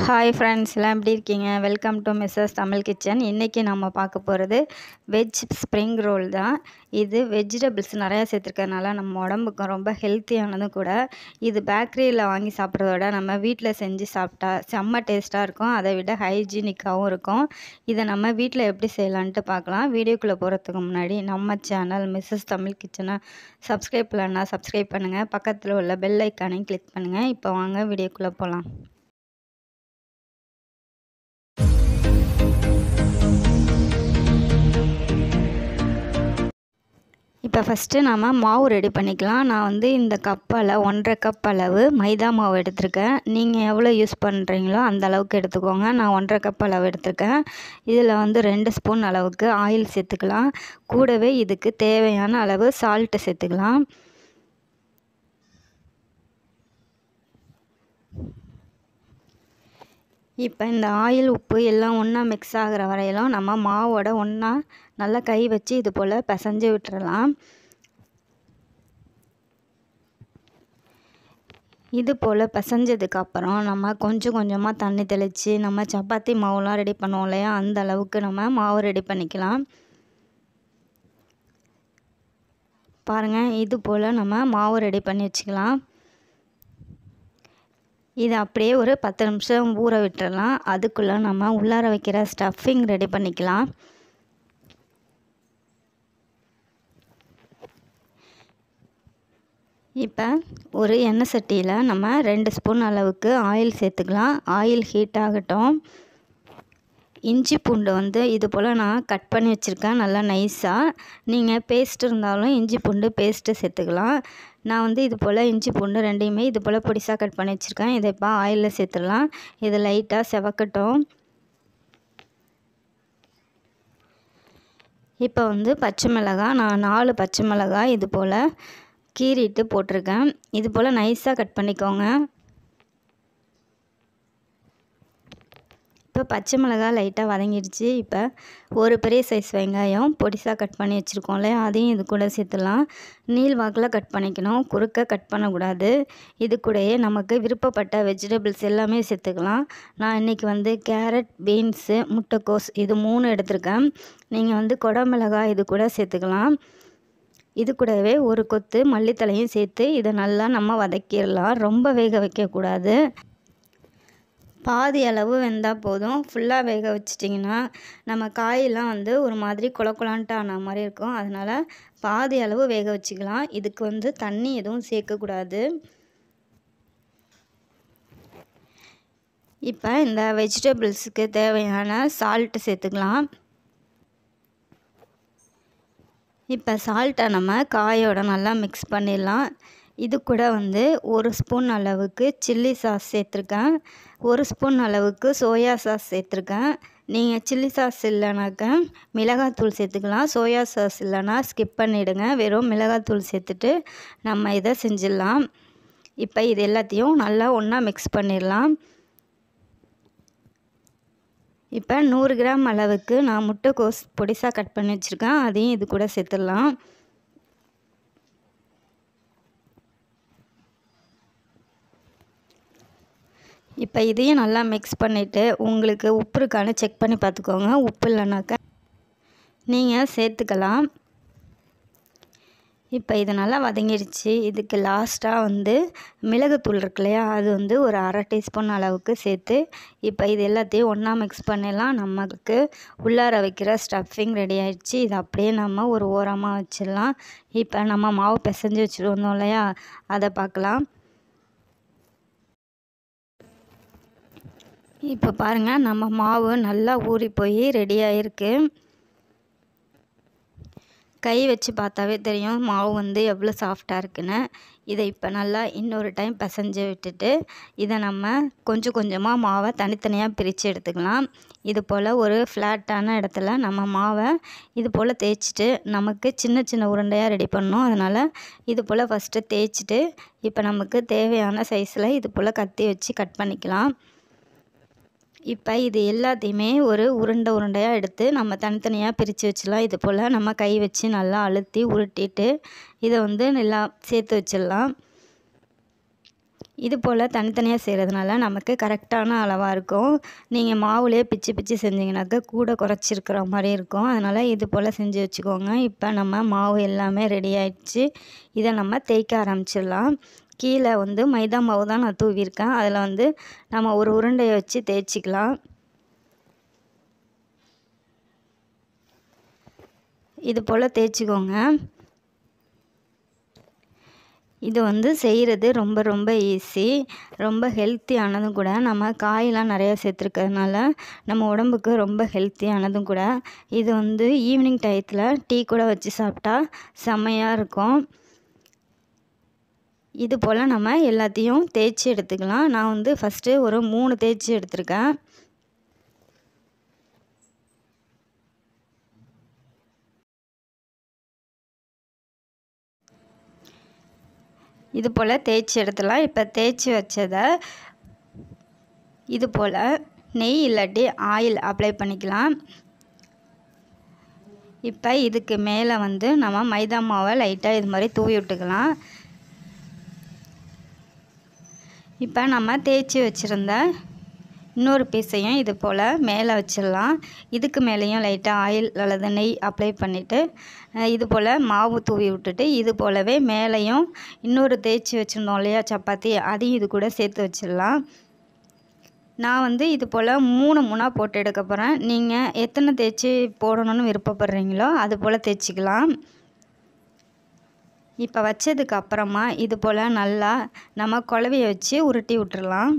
hi friends எல்லாம் எப்படி இருக்கீங்க welcome to Mrs Tamil kitchen இன்றைக்கி நம்ம பார்க்க போகிறது வெஜ் ஸ்ப்ரிங் ரோல் தான் இது வெஜிடபிள்ஸ் நிறையா சேர்த்துருக்கறனால நம்ம உடம்புக்கு ரொம்ப ஹெல்த்தியானதும் கூட இது பேக்கரியில் வாங்கி சாப்பிட்றதோட நம்ம வீட்டில் செஞ்சு சாப்பிட்டா செம்ம டேஸ்ட்டாக இருக்கும் அதை விட ஹைஜீனிக்காகவும் இருக்கும் இதை நம்ம வீட்டில் எப்படி செய்யலான்ட்டு பார்க்கலாம் வீடியோக்குள்ளே போகிறதுக்கு முன்னாடி நம்ம சேனல் மிஸ்ஸஸ் தமிழ் கிச்சனை சப்ஸ்கிரைப் பண்ணலன்னா சப்ஸ்கிரைப் பண்ணுங்கள் பக்கத்தில் உள்ள பெல் ஐக்கானையும் கிளிக் பண்ணுங்கள் இப்போ வாங்க வீடியோக்குள்ளே போகலாம் இப்போ ஃபஸ்ட்டு நம்ம மாவு ரெடி பண்ணிக்கலாம் நான் வந்து இந்த கப்பால் ஒன்றரை கப் அளவு மைதா மாவு எடுத்திருக்கேன் நீங்கள் எவ்வளோ யூஸ் பண்ணுறீங்களோ அந்த அளவுக்கு எடுத்துக்கோங்க நான் ஒன்றரை கப் அளவு எடுத்திருக்கேன் இதில் வந்து ரெண்டு ஸ்பூன் அளவுக்கு ஆயில் சேர்த்துக்கலாம் கூடவே இதுக்கு தேவையான அளவு சால்ட்டு சேர்த்துக்கலாம் இப்போ இந்த ஆயில் உப்பு எல்லாம் ஒன்றா மிக்ஸ் ஆகிற வரையிலும் நம்ம மாவோட ஒன்றா நல்லா கை வச்சு இது போல் பிசைஞ்சு விட்டுறலாம் இது போல் பிசைஞ்சதுக்கப்புறம் நம்ம கொஞ்சம் கொஞ்சமாக தண்ணி தெளித்து நம்ம சப்பாத்தி மாவுலாம் ரெடி பண்ணுவோம் இல்லையா அந்த அளவுக்கு நம்ம மாவு ரெடி பண்ணிக்கலாம் பாருங்கள் இது போல் நம்ம மாவு ரெடி பண்ணி வச்சுக்கலாம் இது அப்படியே ஒரு பத்து நிமிஷம் ஊற விட்டுறலாம் அதுக்குள்ளே நம்ம உள்ளார வைக்கிற ஸ்டஃபிங் ரெடி பண்ணிக்கலாம் இப்போ ஒரு எண்ணெய் சட்டியில் நம்ம ரெண்டு ஸ்பூன் அளவுக்கு ஆயில் சேர்த்துக்கலாம் ஆயில் ஹீட் ஆகட்டும் இஞ்சி பூண்டு வந்து இது போல் நான் கட் பண்ணி வச்சுருக்கேன் நல்லா நைஸாக நீங்கள் பேஸ்ட் இருந்தாலும் இஞ்சி பூண்டு பேஸ்ட்டு சேர்த்துக்கலாம் நான் வந்து இது போல் இஞ்சி பூண்டு ரெண்டையுமே இது போல் பொடிசாக கட் பண்ணி வச்சுருக்கேன் இதை இப்போ ஆயிலில் சேர்த்துடலாம் இது லைட்டாக செவக்கட்டும் இப்போ வந்து பச்சை மிளகாய் நான் நாலு பச்சை மிளகாய் இது போல் கீறிட்டு போட்டிருக்கேன் இது போல் நைஸாக கட் பண்ணிக்கோங்க இப்போ பச்சை மிளகாய் லைட்டாக வதங்கிடுச்சு இப்போ ஒரு பெரிய சைஸ் வெங்காயம் பொடிசாக கட் பண்ணி வச்சுருக்கோம் இல்லையா அதையும் இது கூட சேர்த்துலாம் நீள் வாக்கில் கட் பண்ணிக்கணும் குறுக்க கட் பண்ணக்கூடாது இது கூடயே நமக்கு விருப்பப்பட்ட வெஜிடபிள்ஸ் எல்லாமே சேர்த்துக்கலாம் நான் இன்றைக்கி வந்து கேரட் பீன்ஸு முட்டைக்கோஸ் இது மூணு எடுத்திருக்கேன் நீங்கள் வந்து குடமிளகாய் இது கூட சேர்த்துக்கலாம் இது கூடவே ஒரு கொத்து மல்லித்தலையும் சேர்த்து இதை நல்லா நம்ம வதக்கிடலாம் ரொம்ப வேக வைக்கக்கூடாது பாதி அளவு வெந்தால் போதும் ஃபுல்லாக வேக வச்சிட்டிங்கன்னா நம்ம காயெல்லாம் வந்து ஒரு மாதிரி குளக்குலான்ட்டு ஆன மாதிரி இருக்கும் அதனால் பாதி அளவு வேக வச்சுக்கலாம் இதுக்கு வந்து தண்ணி எதுவும் சேர்க்கக்கூடாது இப்போ இந்த வெஜிடபிள்ஸுக்கு தேவையான சால்ட்டு சேர்த்துக்கலாம் இப்போ சால்ட்டை நம்ம காயோட நல்லா மிக்ஸ் பண்ணிடலாம் இது கூட வந்து ஒரு ஸ்பூன் அளவுக்கு சில்லி சாஸ் சேர்த்துருக்கேன் ஒரு ஸ்பூன் அளவுக்கு சோயா சாஸ் சேர்த்துருக்கேன் நீங்கள் சில்லி சாஸ் இல்லைனாக்க மிளகாத்தூள் சேர்த்துக்கலாம் சோயா சாஸ் இல்லைனா ஸ்கிப் பண்ணிவிடுங்க வெறும் மிளகாத்தூள் சேர்த்துட்டு நம்ம இதை செஞ்சிடலாம் இப்போ இது எல்லாத்தையும் நல்லா ஒன்றா மிக்ஸ் பண்ணிடலாம் இப்போ நூறு கிராம் அளவுக்கு நான் முட்டைக்கோஸ் பொடிசாக கட் பண்ணி வச்சுருக்கேன் அதையும் இது கூட சேர்த்துடலாம் இப்போ இதையும் நல்லா மிக்ஸ் பண்ணிவிட்டு உங்களுக்கு உப்பு இருக்கான்னு செக் பண்ணி பார்த்துக்கோங்க உப்பு இல்லைனாக்கா நீங்கள் சேர்த்துக்கலாம் இப்போ இது நல்லா வதங்கிடுச்சு இதுக்கு லாஸ்ட்டாக வந்து மிளகுத்தூள் இருக்கு இல்லையா அது வந்து ஒரு அரை டீஸ்பூன் அளவுக்கு சேர்த்து இப்போ இது எல்லாத்தையும் ஒன்றா மிக்ஸ் பண்ணிடலாம் நமக்கு உள்ளார வைக்கிற ஸ்டஃபிங் ரெடி ஆகிடுச்சு இது அப்படியே நம்ம ஒரு ஓரமாக வச்சிடலாம் இப்போ நம்ம மாவு பிசைஞ்சு வச்சுட்டு வந்தோம் இல்லையா அதை பார்க்கலாம் இப்போ பாருங்கள் நம்ம மாவு நல்லா ஊறி போய் ரெடி ஆகிருக்கு கை வச்சு பார்த்தாவே தெரியும் மாவு வந்து எவ்வளோ சாஃப்டாக இருக்குன்னு இதை இப்போ நல்லா இன்னொரு டைம் பிசைஞ்சு விட்டுட்டு இதை நம்ம கொஞ்சம் கொஞ்சமாக மாவை தனித்தனியாக பிரித்து எடுத்துக்கலாம் இது போல் ஒரு ஃப்ளாட்டான இடத்துல நம்ம மாவை இது போல் தேய்ச்சிட்டு நமக்கு சின்ன சின்ன உருண்டையாக ரெடி பண்ணணும் அதனால் இது போல் ஃபஸ்ட்டு தேய்ச்சிட்டு இப்போ நமக்கு தேவையான சைஸில் இது போல் கத்தி வச்சு கட் பண்ணிக்கலாம் இப்போ இது எல்லாத்தையுமே ஒரு உருண்டை உருண்டையாக எடுத்து நம்ம தனித்தனியாக பிரித்து வச்சிடலாம் இது போல் நம்ம கை வச்சு நல்லா அழுத்தி உருட்டிட்டு இதை வந்து நல்லா சேர்த்து வச்சிடலாம் இது போல் தனித்தனியாக செய்கிறதுனால நமக்கு கரெக்டான அளவாக இருக்கும் நீங்கள் மாவுலேயே பிச்சு பிச்சு செஞ்சிங்கனாக்கா கூட குறைச்சிருக்கிற மாதிரி இருக்கும் அதனால் இது போல் செஞ்சு வச்சுக்கோங்க இப்போ நம்ம மாவு எல்லாமே ரெடி ஆயிடுச்சு இதை நம்ம தேய்க்க ஆரம்பிச்சிடலாம் கீழே வந்து மைதா மாவு தான் நான் தூவியிருக்கேன் அதில் வந்து நம்ம ஒரு உருண்டையை வச்சு தேய்ச்சிக்கலாம் இது போல் தேய்ச்சிக்கோங்க இது வந்து செய்கிறது ரொம்ப ரொம்ப ஈஸி ரொம்ப ஹெல்த்தியானதும் கூட நம்ம காயெலாம் நிறையா சேர்த்துருக்கறதுனால நம்ம உடம்புக்கு ரொம்ப ஹெல்த்தியானதும் கூட இது வந்து ஈவினிங் டயத்தில் டீ கூட வச்சு சாப்பிட்டா செம்மையாக இருக்கும் இது போல் நம்ம எல்லாத்தையும் தேய்ச்சி எடுத்துக்கலாம் நான் வந்து ஃபஸ்ட்டு ஒரு மூணு தேய்ச்சி எடுத்திருக்கேன் இது போல் தேய்ச்சி எடுத்துடலாம் இப்போ தேய்ச்சி வச்சதை இது போல் நெய் இல்லாட்டி ஆயில் அப்ளை பண்ணிக்கலாம் இப்போ இதுக்கு மேலே வந்து நம்ம மைதா மாவை லைட்டாக இது மாதிரி தூவி விட்டுக்கலாம் இப்போ நம்ம தேய்ச்சி வச்சுருந்த இன்னொரு பீஸையும் இது போல் மேலே வச்சிடலாம் இதுக்கு மேலேயும் லைட்டாக ஆயில் அல்லது நெய் அப்ளை பண்ணிவிட்டு இது போல் மாவு தூவி விட்டுட்டு இது போலவே மேலேயும் இன்னொரு தேய்ச்சி வச்சுருந்தோம் இல்லையா சப்பாத்தி அதையும் இது கூட சேர்த்து வச்சிடலாம் நான் வந்து இது போல் மூணு மூணாக போட்டு எடுக்க போகிறேன் நீங்கள் எத்தனை தேய்ச்சி போடணும்னு விருப்பப்படுறீங்களோ அது போல் தேய்ச்சிக்கலாம் இப்போ வச்சதுக்கு அப்புறமா இது போல் நல்லா நம்ம குழவைய வச்சு உருட்டி விட்டுறலாம்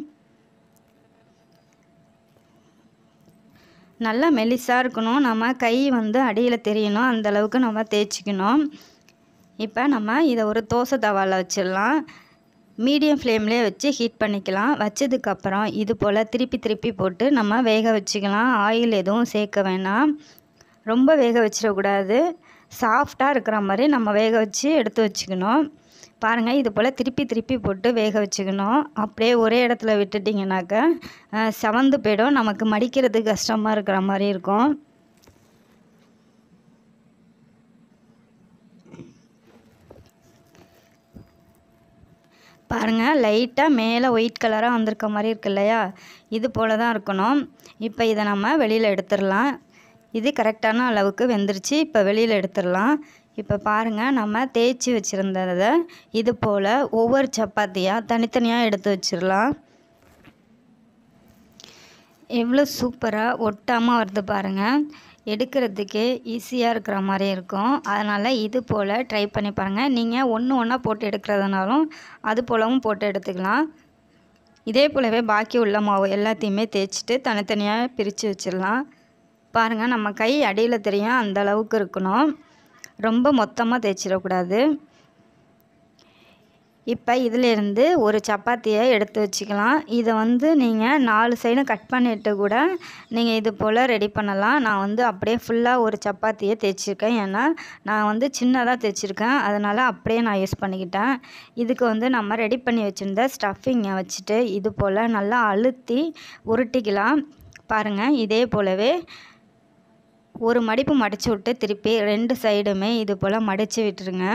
நல்லா மெலிசாக இருக்கணும் நம்ம கை வந்து அடியில் தெரியணும் அந்த அளவுக்கு நம்ம தேய்ச்சிக்கணும் இப்போ நம்ம இதை ஒரு தோசை தவாவில் வச்சிடலாம் மீடியம் ஃப்ளேம்லேயே வச்சு ஹீட் பண்ணிக்கலாம் வச்சதுக்கப்புறம் இது போல் திருப்பி திருப்பி போட்டு நம்ம வேக வச்சுக்கலாம் ஆயில் எதுவும் சேர்க்க வேணாம் ரொம்ப வேக வச்சிடக்கூடாது சாஃப்டாக இருக்கிற மாதிரி நம்ம வேக வச்சு எடுத்து வச்சுக்கணும் பாருங்கள் இது போல் திருப்பி திருப்பி போட்டு வேக வச்சுக்கணும் அப்படியே ஒரே இடத்துல விட்டுட்டிங்கனாக்கா செவந்து போயிடும் நமக்கு மடிக்கிறது கஷ்டமாக இருக்கிற மாதிரி இருக்கும் பாருங்கள் லைட்டாக மேலே ஒயிட் கலராக வந்திருக்க மாதிரி இருக்கு இல்லையா இது போல் தான் இருக்கணும் இப்போ இதை நம்ம வெளியில் எடுத்துடலாம் இது கரெக்டான அளவுக்கு வெந்துருச்சு இப்போ வெளியில் எடுத்துடலாம் இப்போ பாருங்கள் நம்ம தேய்ச்சி வச்சுருந்ததை இது போல் ஒவ்வொரு சப்பாத்தியாக தனித்தனியாக எடுத்து வச்சிடலாம் எவ்வளோ சூப்பராக ஒட்டாமல் வருது பாருங்கள் எடுக்கிறதுக்கே ஈஸியாக இருக்கிற மாதிரி இருக்கும் அதனால் இது போல் ட்ரை பண்ணி பாருங்கள் நீங்கள் ஒன்று ஒன்றா போட்டு எடுக்கிறதுனாலும் அது போலவும் போட்டு எடுத்துக்கலாம் இதே போலவே பாக்கி உள்ள மாவு எல்லாத்தையுமே தேய்ச்சிட்டு தனித்தனியாக பிரித்து வச்சிடலாம் பாருங்கள் நம்ம கை அடியில் தெரியும் அந்த அளவுக்கு இருக்கணும் ரொம்ப மொத்தமாக தேய்ச்சிடக்கூடாது இப்போ இதிலேருந்து ஒரு சப்பாத்தியை எடுத்து வச்சுக்கலாம் இதை வந்து நீங்கள் நாலு சைடும் கட் பண்ணிவிட்டு கூட நீங்கள் இது போல் ரெடி பண்ணலாம் நான் வந்து அப்படியே ஃபுல்லாக ஒரு சப்பாத்தியை தேய்ச்சிருக்கேன் ஏன்னா நான் வந்து சின்னதாக தேய்ச்சிருக்கேன் அதனால் அப்படியே நான் யூஸ் பண்ணிக்கிட்டேன் இதுக்கு வந்து நம்ம ரெடி பண்ணி வச்சுருந்த ஸ்டஃபிங்கை வச்சுட்டு இது போல் நல்லா அழுத்தி உருட்டிக்கலாம் பாருங்கள் இதே போலவே ஒரு மடிப்பு மடித்து விட்டு திருப்பி ரெண்டு சைடுமே இது போல் மடித்து விட்டுருங்க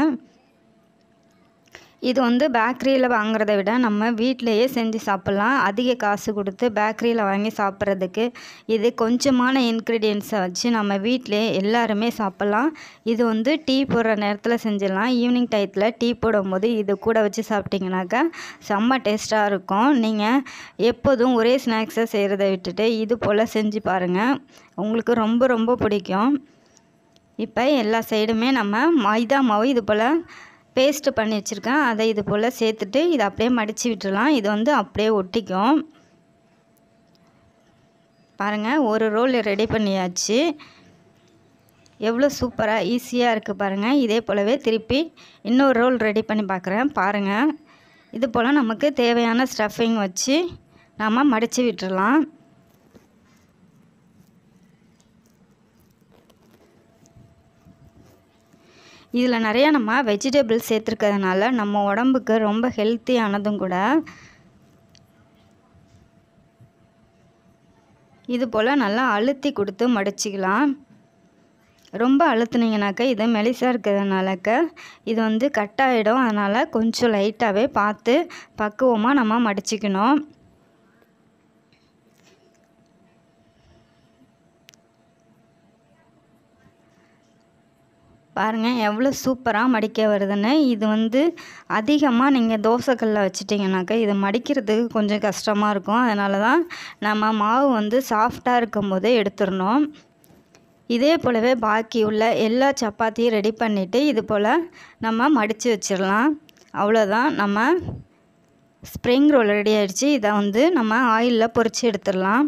இது வந்து பேக்கரியில் வாங்குறத விட நம்ம வீட்டிலையே செஞ்சு சாப்பிட்லாம் அதிக காசு கொடுத்து பேக்கரியில் வாங்கி சாப்பிட்றதுக்கு இது கொஞ்சமான இன்க்ரீடியன்ஸை வச்சு நம்ம வீட்டிலே எல்லாருமே சாப்பிட்லாம் இது வந்து டீ போடுற நேரத்தில் செஞ்சிடலாம் ஈவினிங் டயத்தில் டீ போடும்போது இது கூட வச்சு சாப்பிட்டிங்கனாக்கா செம்ம டேஸ்ட்டாக இருக்கும் நீங்கள் எப்போதும் ஒரே ஸ்நாக்ஸை செய்கிறத விட்டுட்டு இது போல் செஞ்சு பாருங்கள் உங்களுக்கு ரொம்ப ரொம்ப பிடிக்கும் இப்போ எல்லா சைடுமே நம்ம மைதா மாவு இது போல் பேஸ்ட்டு பண்ணி வச்சுருக்கேன் அதை இது போல் சேர்த்துட்டு இதை அப்படியே மடித்து விட்டுடலாம் இது வந்து அப்படியே ஒட்டிக்கும் பாருங்கள் ஒரு ரோல் ரெடி பண்ணியாச்சு எவ்வளோ சூப்பராக ஈஸியாக இருக்குது பாருங்கள் இதே போலவே திருப்பி இன்னொரு ரோல் ரெடி பண்ணி பார்க்குறேன் பாருங்கள் இது போல் நமக்கு தேவையான ஸ்டஃபிங் வச்சு நாம் மடித்து விட்டுடலாம் இதில் நிறையா நம்ம வெஜிடபிள் சேர்த்துருக்கிறதுனால நம்ம உடம்புக்கு ரொம்ப ஹெல்த்தியானதும் கூட இது போல் நல்லா அழுத்தி கொடுத்து மடிச்சிக்கலாம் ரொம்ப அழுத்துனீங்கனாக்கா இது மெலிசாக இருக்கிறதுனாலக்க இது வந்து கட் ஆகிடும் அதனால் கொஞ்சம் லைட்டாகவே பார்த்து பக்குவமாக நம்ம மடிச்சுக்கணும் பாருங்கள் எவ்வளோ சூப்பராக மடிக்க வருதுன்னு இது வந்து அதிகமாக நீங்கள் தோசைக்கல்லில் வச்சிட்டிங்கனாக்கா இது மடிக்கிறதுக்கு கொஞ்சம் கஷ்டமாக இருக்கும் அதனால தான் நம்ம மாவு வந்து சாஃப்டாக இருக்கும் போதே எடுத்துடணும் இதே போலவே பாக்கி உள்ள எல்லா சப்பாத்தியும் ரெடி பண்ணிவிட்டு இது போல் நம்ம மடித்து வச்சிடலாம் அவ்வளோதான் நம்ம ஸ்ப்ரிங் ரோல் ரெடி ஆகிடுச்சு இதை வந்து நம்ம ஆயிலில் பொரித்து எடுத்துடலாம்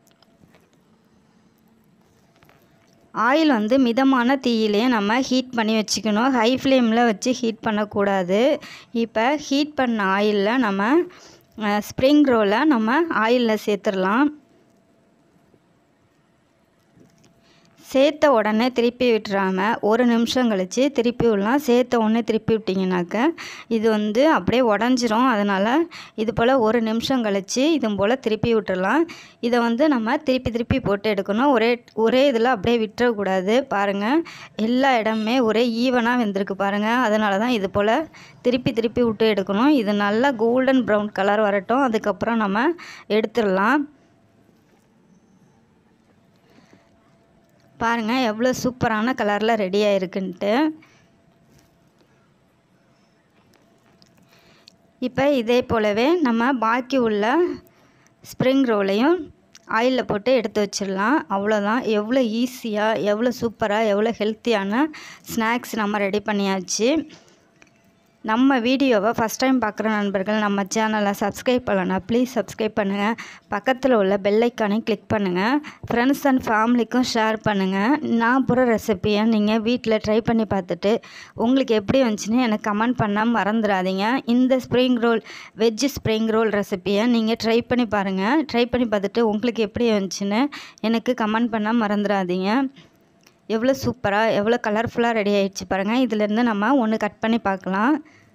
ஆயில் வந்து மிதமான தீயிலே நம்ம ஹீட் பண்ணி வச்சுக்கணும் ஹை ஃப்ளேமில் வச்சு ஹீட் பண்ணக்கூடாது இப்போ ஹீட் பண்ண ஆயிலில் நம்ம ஸ்ப்ரிங் ரோலை நம்ம ஆயிலில் சேர்த்துடலாம் சேர்த்த உடனே திருப்பி விட்டுறாமல் ஒரு நிமிஷம் கழித்து திருப்பி விடலாம் சேர்த்த உடனே திருப்பி விட்டிங்கனாக்க இது வந்து அப்படியே உடஞ்சிரும் அதனால் இது போல் ஒரு நிமிஷம் கழித்து இது போல் திருப்பி விட்டுறலாம் இதை வந்து நம்ம திருப்பி திருப்பி போட்டு எடுக்கணும் ஒரே ஒரே இதில் அப்படியே விட்டுறக்கூடாது பாருங்கள் எல்லா இடமுமே ஒரே ஈவனாக வெந்திருக்கு பாருங்கள் அதனால தான் இது போல் திருப்பி திருப்பி விட்டு எடுக்கணும் இது நல்லா கோல்டன் ப்ரௌன் கலர் வரட்டும் அதுக்கப்புறம் நம்ம எடுத்துடலாம் பாருங்கள் எவ்வளோ சூப்பரான கலரில் ரெடி ஆயிருக்குன்ட்டு இப்போ இதே போலவே நம்ம பாக்கி உள்ள ஸ்ப்ரிங் ரோலையும் ஆயிலில் போட்டு எடுத்து வச்சிடலாம் அவ்வளோதான் எவ்வளோ ஈஸியாக எவ்வளோ சூப்பராக எவ்வளோ ஹெல்த்தியான ஸ்நாக்ஸ் நம்ம ரெடி பண்ணியாச்சு நம்ம வீடியோவை ஃபஸ்ட் டைம் பார்க்குற நண்பர்கள் நம்ம சேனலை சப்ஸ்கிரைப் பண்ணலன்னா ப்ளீஸ் சப்ஸ்கிரைப் பண்ணுங்கள் பக்கத்தில் உள்ள பெல்லைக்கானையும் கிளிக் பண்ணுங்கள் ஃப்ரெண்ட்ஸ் அண்ட் ஃபேமிலிக்கும் ஷேர் பண்ணுங்கள் நான் போகிற ரெசிப்பியை நீங்கள் வீட்டில் ட்ரை பண்ணி பார்த்துட்டு உங்களுக்கு எப்படி வந்துச்சுன்னு எனக்கு கமெண்ட் பண்ண மறந்துடாதீங்க இந்த spring roll veg spring roll ரெசிப்பியை நீங்கள் ட்ரை பண்ணி பாருங்கள் ட்ரை பண்ணி பார்த்துட்டு உங்களுக்கு எப்படி வந்துச்சுன்னு எனக்கு கமெண்ட் பண்ண மறந்துடாதீங்க எவ்வளோ சூப்பராக எவ்வளோ கலர்ஃபுல்லாக ரெடி ஆகிடுச்சு பாருங்கள் இதிலேருந்து நம்ம ஒன்று கட் பண்ணி பார்க்கலாம்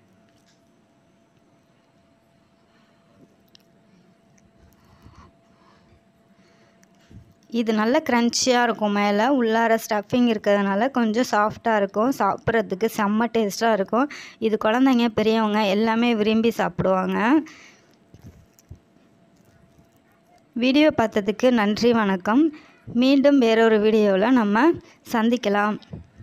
இது நல்ல க்ரன்ச்சியாக இருக்கும் மேலே உள்ளார ஸ்டஃபிங் இருக்கிறதுனால கொஞ்சம் சாஃப்டாக இருக்கும் சாப்பிட்றதுக்கு செம்ம டேஸ்ட்டாக இருக்கும் இது குழந்தைங்க பெரியவங்க எல்லாமே விரும்பி சாப்பிடுவாங்க வீடியோ பார்த்ததுக்கு நன்றி வணக்கம் மீண்டும் வேறொரு வீடியோவில் நம்ம சந்திக்கலாம்